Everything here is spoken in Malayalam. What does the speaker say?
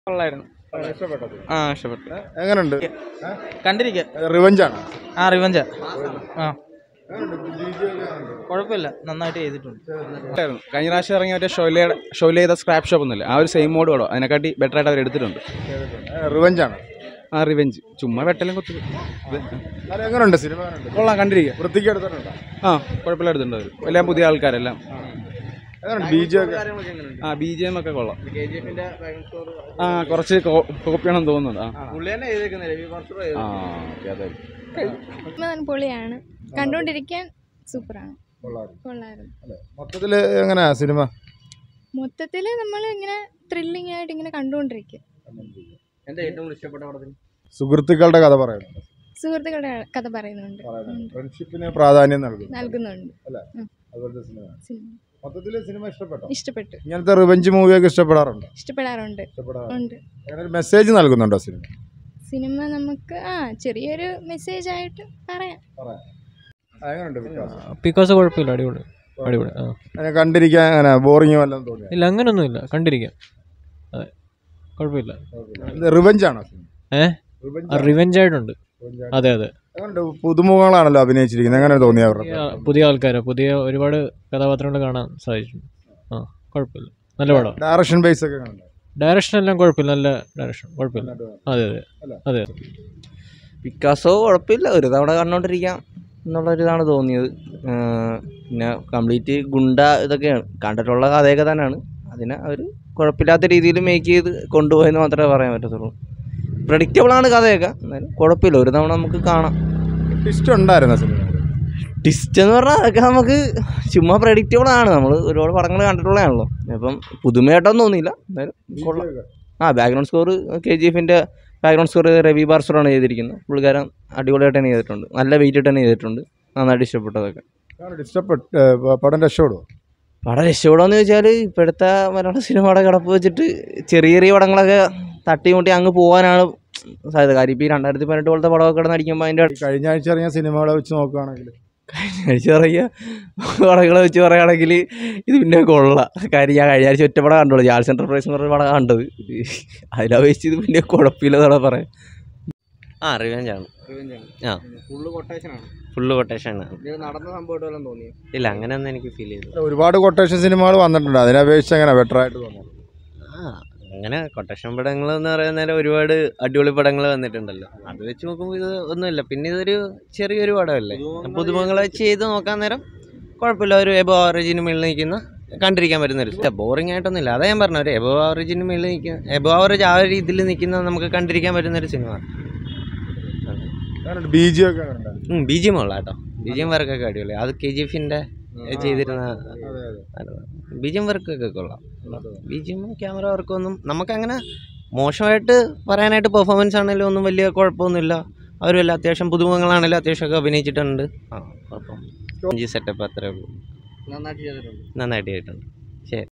കൊള്ളായിരുന്നു ഇഷ്ടപ്പെട്ടത് ആ ഇഷ്ടപ്പെട്ടു എങ്ങനെയുണ്ട് കണ്ടിരിക്കുക റിവഞ്ച് ആണ് ആ റിവഞ്ച ആ കുഴപ്പമില്ല നന്നായിട്ട് ചെയ്തിട്ടുണ്ട് കഴിഞ്ഞ പ്രാവശ്യം ഇറങ്ങിയ മറ്റേ ഷോലയുടെ ഷോല ചെയ്ത സ്ക്രാപ്പ് ഷോപ്പ് ഒന്നുമില്ല ആ ഒരു സെയിം മോഡ് വേണോ അതിനെക്കാട്ടി ബെറ്റർ ആയിട്ട് അവർ എടുത്തിട്ടുണ്ട് റിവഞ്ച് ആണ് ആ റിവെഞ്ച് ചുമ്മാ വെട്ടലും കുത്തി അത് എങ്ങനെയുണ്ട് സിനിമ എങ്ങനെയുണ്ട് കൊള്ളാം കണ്ടിരിക്കുക വൃത്തിക്ക് എടുത്തിട്ടുണ്ടോ ആ കുഴപ്പമില്ല എടുത്തിട്ടുണ്ട് അവർ എല്ലാം പുതിയ ആൾക്കാരെല്ലാം എങ്ങനെയുണ്ട് ബി ജെ ഒക്കെ ആ ബി ജി എം ഒക്കെ കൊള്ളാം ആ കുറച്ച് കോപ്പിയാണെന്ന് തോന്നുന്നുണ്ട് ആ പുള്ളി തന്നെ ചെയ്തേക്കുന്നത് ആ ഓക്കെ അതായിരിക്കും സിനിമ പൊളിയാണ് കണ്ടുകൊണ്ടിരിക്കാൻ സൂപ്പറാണ് കൊള്ളാം കൊള്ളായിരുന്നു അല്ലേ മൊത്തത്തിൽ എങ്ങനെയാ സിനിമ മൊത്തത്തിൽ നമ്മൾ ഇങ്ങനെ ത്രില്ലിംഗ് ആയിട്ട് ഇങ്ങനെ കണ്ടുകൊണ്ടിരിക്കും എന്താ ഏറ്റവും കൂടുതൽ ഇഷ്ടപ്പെട്ട പടത്തിൽ സുഹൃത്തുക്കളുടെ കഥ പറയുന്നുണ്ട് സുഹൃത്തുക്കളുടെ കഥ പറയുന്നുണ്ട് ഫ്രണ്ട്ഷിപ്പിന് പ്രാധാന്യം നൽകുന്നു നൽകുന്നുണ്ട് അതുപോലത്തെ സിനിമ സിനിമ മൊത്തത്തിൽ സിനിമ ഇഷ്ടപ്പെട്ടോ ഇഷ്ടപ്പെട്ടു ഇങ്ങനത്തെ റിവഞ്ച് മൂവിയൊക്കെ ഇഷ്ടപ്പെടാറുണ്ട് ഇഷ്ടപ്പെടാറുണ്ട് ഇഷ്ടപ്പെടാറുണ്ട് ഉണ്ട് അങ്ങനെ ഒരു മെസ്സേജ് നൽകുന്നുണ്ടോ സിനിമ സിനിമ നമുക്ക് ആ ചെറിയൊരു മെസ്സേജ് ആയിട്ട് പറയാം പറയാം ആ, എങ്ങനെയുണ്ട് വികാസ്? പിക്കാസ് കുഴപ്പമില്ല അടിപൊളി അടിപൊളി ആ അങ്ങനെ കണ്ടിരിക്കാൻ അങ്ങനെ ബോറിങ് വല്ലതും തോന്നിയോ ഇല്ല അങ്ങനൊന്നുമില്ല കണ്ടിരിക്കാം അതെ കുഴപ്പമില്ല റിവഞ്ച് ആണോ സിനിമ ഏ റിവഞ്ച് റിവെഞ്ച് ആയിട്ടുണ്ട് അതെ അതെ എങ്ങനെയുണ്ട് പുതുമുഖങ്ങളാണല്ലോ അഭിനയിച്ചിരിക്കുന്നത് എങ്ങനെ തോന്നി അവരുടെ പുതിയ പുതിയ ആൾക്കാരെ പുതിയ ഒരുപാട് കഥാപാത്രങ്ങൾ കാണാൻ സാധിച്ചിട്ടുണ്ട് ആ കുഴപ്പമില്ല നല്ല പടം ഡയറക്ഷൻ ബേസ് ഒക്കെ എങ്ങനെയുണ്ട് ഡയറക്ഷൻ എല്ലാം കുഴപ്പമില്ല നല്ല ഡയറക്ഷൻ കുഴപ്പമില്ല അതെ അതെ അതെ പിക്കാസോ കുഴപ്പമില്ല ഒരു തവണ കണ്ടോണ്ടിരിക്കാം എന്നുള്ളൊരിതാണ് തോന്നിയത് ആ, പിന്നെ കംപ്ലീറ്റ് ഗുണ്ട ഇതൊക്കെയാണ് കണ്ടിട്ടുള്ള കഥയൊക്കെ തന്നെയാണ് അതിനെ അവർ കുഴപ്പമില്ലാത്ത രീതിയിൽ മേക്ക് ചെയ്ത് കൊണ്ടുപോയെന്ന് മാത്രമേ പറയാൻ പറ്റത്തുള്ളൂ പ്രഡിക്റ്റബിൾ ആണ് കഥയൊക്കെ എന്നാലും കുഴപ്പമില്ല ഒരു തവണ നമുക്ക് കാണാം ട്വിസ്റ്റ് ഉണ്ടായിരുന്ന സിനിമ ട്വിസ്റ്റ് എന്ന് പറഞ്ഞാൽ അതൊക്കെ നമുക്ക് ചുമ്മാ പ്രഡിക്റ്റബിൾ ആണ് നമ്മൾ ഒരുപാട് പടങ്ങൾ കണ്ടിട്ടുള്ളതാണല്ലോ അപ്പം പുതുമയായിട്ടൊന്നും തോന്നിയില്ല എന്തായാലും കൊള്ളാം ആ ബാക്ക്ഗ്രൗണ്ട് സ്കോർ കെ ജി എഫിൻ്റെ ബാക്ക്ഗ്രൗണ്ട് സ്കോർ രവി ബാർസറാണ് ചെയ്തിരിക്കുന്നത് പുള്ളിക്കാരൻ അടിപൊളിയായിട്ട് തന്നെ ചെയ്തിട്ടുണ്ട് നല്ല വെയിറ്റ് ഇട്ട് തന്നെ ചെയ്തിട്ടുണ്ട് നന്നായിട്ട് ഇഷ്ടപ്പെട്ടതൊക്കെ ഇഷ്ടപ്പെട്ട് ഏ, പ- പടം രക്ഷപ്പെടുമോ പടം രക്ഷപ്പെടുമെന്ന് ചോദിച്ചാൽ ഇപ്പോഴത്തെ മലയാള സിനിമയുടെ കിടപ്പ് വെച്ചിട്ട് ചെറിയ ചെറിയ പടങ്ങളൊക്കെ തട്ടിമുട്ടി അങ്ങ് പോകാനാണ് സാധ്യത കാര്യം ഇപ്പോൾ ഈ രണ്ടായിരത്തി പതിനെട്ട് പോലത്തെ പടമൊക്കെ കിടന്ന് അടിക്കുമ്പോൾ അതിൻ്റെ ഈ കഴിഞ്ഞ ആഴ്ച ഇറങ്ങിയ സിനിമകളെ വെച്ച് നോക്കുകയാണെങ്കിൽ കഴിച്ച പറയുക പടങ്ങളെ വെച്ച് പറയുകയാണെങ്കിൽ ഇത് പിന്നെ കൊള്ളാം കാര്യം ഞാൻ കഴിഞ്ഞ ആഴ്ച ഒറ്റ പടം കണ്ടുള്ളൂ ജാൽ സെൻറ്റർ പ്രൈസ് എന്ന് പറഞ്ഞ പടം കണ്ടത് അതിലപേക്ഷിച്ച് ഇത് പിന്നെ കുഴപ്പമില്ലെന്നാണ് പറയാം ആ റിവെഞ്ച് ആണ് ആ ഫുള്ള് കൊട്ടേഷനാണ് ഫുള്ള് കൊട്ടേഷൻ ആണ് നടന്ന സംഭവമായിട്ട് തോന്നി ഇല്ല അങ്ങനെയൊന്നും എനിക്ക് ഫീൽ ചെയ്തു ഒരുപാട് കൊട്ടേഷൻ സിനിമകൾ വന്നിട്ടുണ്ട് അതിനപേക്ഷിച്ച് എങ്ങനെ ബെറ്റർ ആയിട്ട് തോന്നുന്നു ആ അങ്ങനെ കൊട്ടേഷൻ പടങ്ങൾ എന്ന് പറയുന്ന നേരം ഒരുപാട് അടിപൊളി പടങ്ങൾ വന്നിട്ടുണ്ടല്ലോ അത് വെച്ച് നോക്കുമ്പോൾ ഇത് ഒന്നുമില്ല പിന്നെ ഇതൊരു ചെറിയൊരു പടമല്ലേ പുതുമുഖങ്ങളെ വെച്ച് ചെയ്ത് നോക്കാൻ നേരം കുഴപ്പമില്ല ഒരു എബോ ആവറേജിന് മുകളിൽ നിൽക്കുന്ന കണ്ടിരിക്കാൻ പറ്റുന്നൊരു ബോറിംഗ് ആയിട്ടൊന്നുമില്ല അതാ ഞാൻ പറഞ്ഞ ഒരു എബോ ആവറേജിന് മുകളിൽ നിൽക്കുന്ന എബോ ആവറേജ് ആ ഒരു രീതിയിൽ നിൽക്കുന്ന നമുക്ക് കണ്ടിരിക്കാൻ പറ്റുന്നൊരു സിനിമ ബി ജി ഒക്കെ എങ്ങനെയുണ്ട് ബി ജി എം ഉള്ള കേട്ടോ ബി ജി എം വർക്കൊക്കെ അടിപൊളി അത് കെ ജി എഫിൻ്റെ ചെയ്തിരുന്ന ബി ജി എം വർക്കൊക്കെ കൊള്ളാം ബി ജി എം ക്യാമറ വർക്കൊന്നും നമുക്കങ്ങനെ മോശമായിട്ട് പറയാനായിട്ട് പെർഫോമൻസ് ആണെങ്കിലും ഒന്നും വലിയ കുഴപ്പമൊന്നുമില്ല അവരും എല്ലാം അത്യാവശ്യം പുതുമുഖങ്ങളാണെങ്കിലും അത്യാവശ്യമൊക്കെ അഭിനയിച്ചിട്ടുണ്ട് ആ കുഴപ്പം സെറ്റപ്പ് അത്രേ ഉള്ളൂ നന്നായിട്ട് ചെയ്തിട്ടുണ്ട് നന്നായിട്ട് ചെയ്തിട്ടുണ്ട് ശരി